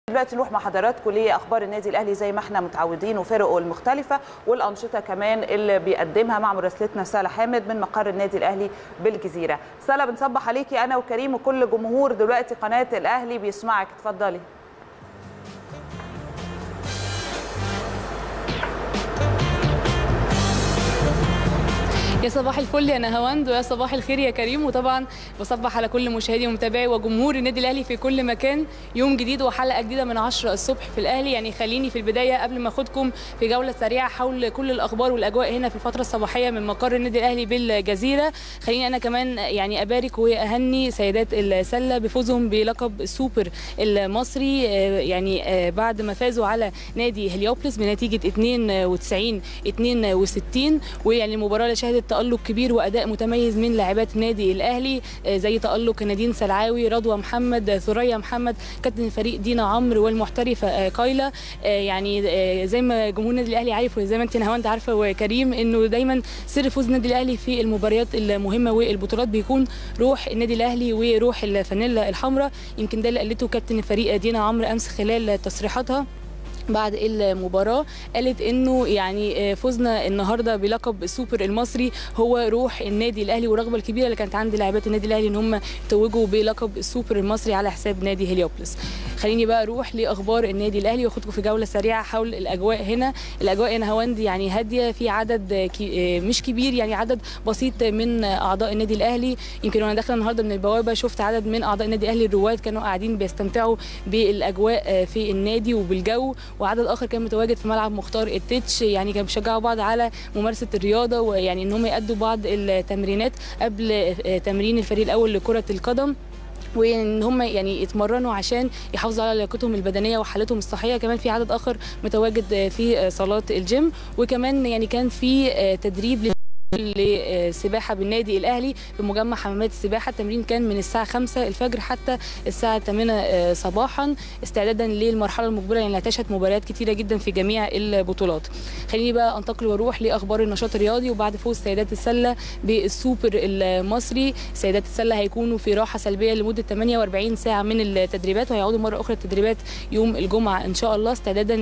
دلوقتي نروح مع حضراتكم لاخبار النادي الاهلي زي ما احنا متعودين وفرقه المختلفه والانشطه كمان اللي بيقدمها مع مراسلتنا ساله حامد من مقر النادي الاهلي بالجزيره. ساله بنصبح عليكي انا وكريم وكل جمهور دلوقتي قناه الاهلي بيسمعك اتفضلي. يا صباح الفل يا نهاوند ويا صباح الخير يا كريم وطبعا بصبح على كل مشاهدي ومتابعي وجمهور النادي الاهلي في كل مكان يوم جديد وحلقه جديده من 10 الصبح في الاهلي يعني خليني في البدايه قبل ما اخدكم في جوله سريعه حول كل الاخبار والاجواء هنا في الفتره الصباحيه من مقر النادي الاهلي بالجزيره خليني انا كمان يعني ابارك واهني سيدات السله بفوزهم بلقب السوبر المصري يعني بعد ما فازوا على نادي هليوبلس بنتيجه 92 62 ويعني المباراه اللي شهدت تألق كبير وأداء متميز من لاعبات النادي الأهلي زي تألق نادين سلعاوي رضوى محمد ثريا محمد كابتن الفريق دينا عمرو والمحترفة كايلا يعني زي ما جمهور النادي الأهلي عارف وزي ما أنت نهاوند عارفة وكريم إنه دايما سر فوز النادي الأهلي في المباريات المهمة والبطولات بيكون روح النادي الأهلي وروح الفانيلا الحمراء يمكن ده اللي قالته كابتن الفريق دينا عمرو أمس خلال تصريحاتها بعد المباراه قالت انه يعني فوزنا النهارده بلقب السوبر المصري هو روح النادي الاهلي والرغبه الكبيره اللي كانت عند لاعبات النادي الاهلي ان هم يتوجوا بلقب السوبر المصري على حساب نادي هليوبلس خليني بقى اروح لاخبار النادي الاهلي واخدكم في جوله سريعه حول الاجواء هنا الاجواء هنا هواندي يعني هاديه في عدد كي مش كبير يعني عدد بسيط من اعضاء النادي الاهلي يمكن وانا داخله النهارده من البوابه شفت عدد من اعضاء النادي الاهلي الرواد كانوا قاعدين بيستمتعوا بالاجواء في النادي وبالجو وعدد اخر كان متواجد في ملعب مختار التتش يعني كانوا بيشجعوا بعض على ممارسه الرياضه ويعني ان هم يادوا بعض التمرينات قبل تمرين الفريق الاول لكره القدم وان هم يعني يتمرنوا عشان يحافظوا على لياقتهم البدنيه وحالتهم الصحيه كمان في عدد اخر متواجد في صالات الجيم وكمان يعني كان في تدريب للسباحه بالنادي الاهلي بمجمع حمامات السباحه التمرين كان من الساعه 5 الفجر حتى الساعه 8 صباحا استعدادا للمرحله المقبله اللي هتشهد مباريات كتيره جدا في جميع البطولات خليني بقى انتقل واروح لاخبار النشاط الرياضي وبعد فوز سيدات السله بالسوبر المصري سيدات السله هيكونوا في راحه سلبيه لمده 48 ساعه من التدريبات وهيعودوا مره اخرى التدريبات يوم الجمعه ان شاء الله استعدادا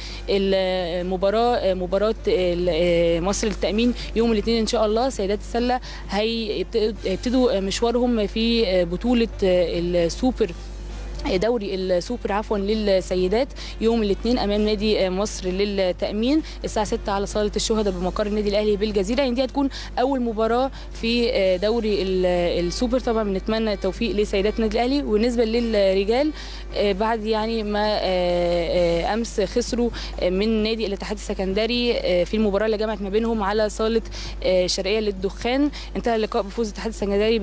للمباراه مباراه مصر للتامين يوم الاثنين ان شاء الله سيدات السله هيبتدوا مشوارهم في بطوله السوبر دوري السوبر عفوا للسيدات يوم الاثنين امام نادي مصر للتامين الساعه 6 على صاله الشهداء بمقر النادي الاهلي بالجزيره يعني دي هتكون اول مباراه في دوري السوبر طبعا بنتمنى التوفيق لسيدات النادي الاهلي وبالنسبه للرجال بعد يعني ما امس خسروا من نادي الاتحاد السكندري في المباراه اللي جمعت ما بينهم على صاله شرقيه للدخان انتهى اللقاء بفوز الاتحاد السكندري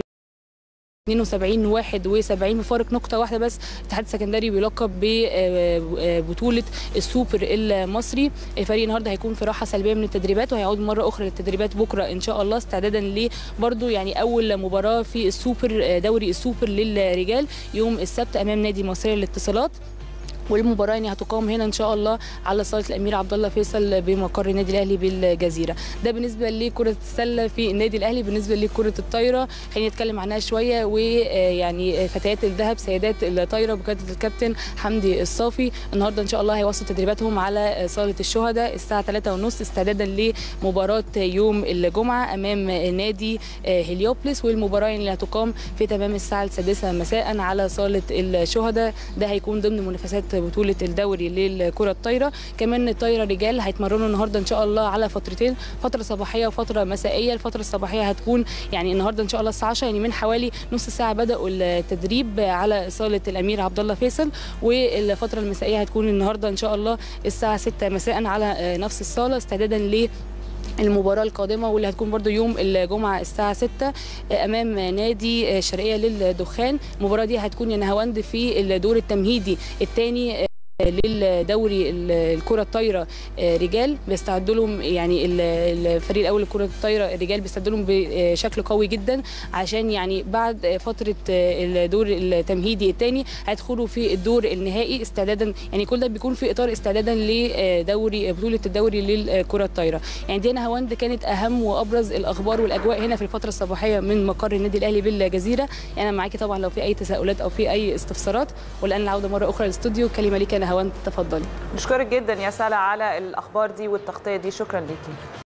72 71 بفارق نقطه واحده بس الاتحاد السكندري بيلقب ببطوله السوبر المصري الفريق النهارده هيكون في راحه سلبيه من التدريبات وهيعود مره اخرى للتدريبات بكره ان شاء الله استعدادا ل برضه يعني اول مباراه في السوبر دوري السوبر للرجال يوم السبت امام نادي مصريه للاتصالات والمباراه يعني هتقام هنا ان شاء الله على صاله الامير عبد الله فيصل بمقر النادي الاهلي بالجزيره ده بالنسبه لكره السله في النادي الاهلي بالنسبه لكره الطايره خلينا نتكلم عنها شويه ويعني فتيات الذهب سيدات الطايره بقياده الكابتن حمدي الصافي النهارده ان شاء الله هيواصلوا تدريباتهم على صاله الشهداء الساعه 3:30 استعدادا لمباراه يوم الجمعه امام نادي هليوبلس والمباراه اللي هتقام في تمام الساعه السادسه مساء على صاله الشهداء ده هيكون ضمن منافسات بطوله الدوري للكره الطايره كمان الطايره رجال هيتمرنوا النهارده ان شاء الله على فترتين فتره صباحيه وفتره مسائيه الفتره الصباحيه هتكون يعني النهارده ان شاء الله الساعه 10 يعني من حوالي نص ساعه بداوا التدريب على صاله الامير عبد الله فيصل والفتره المسائيه هتكون النهارده ان شاء الله الساعه 6 مساء على نفس الصاله استعدادا ل المباراة القادمة واللي هتكون برضو يوم الجمعة الساعة 6 أمام نادي شرقية للدخان المباراة دي هتكون يا نهاوند في الدور التمهيدي الثاني للدوري الكره الطايره رجال بيستعدوا لهم يعني الفريق الاول لكره الطايره الرجال بيستعدوا لهم بشكل قوي جدا عشان يعني بعد فتره الدور التمهيدي الثاني هيدخلوا في الدور النهائي استعدادا يعني كل ده بيكون في اطار استعدادا لدوري بطوله الدوري للكره الطايره يعني دي هواند كانت اهم وابرز الاخبار والاجواء هنا في الفتره الصباحيه من مقر النادي الاهلي بالجزيره يعني انا معاكي طبعا لو في اي تساؤلات او في اي استفسارات والان العوده مره اخرى للاستوديو كلمه ليك انا هواند تفضلي نشكرك جدا يا سلا على الاخبار دي والتغطيه دي شكرا ليكي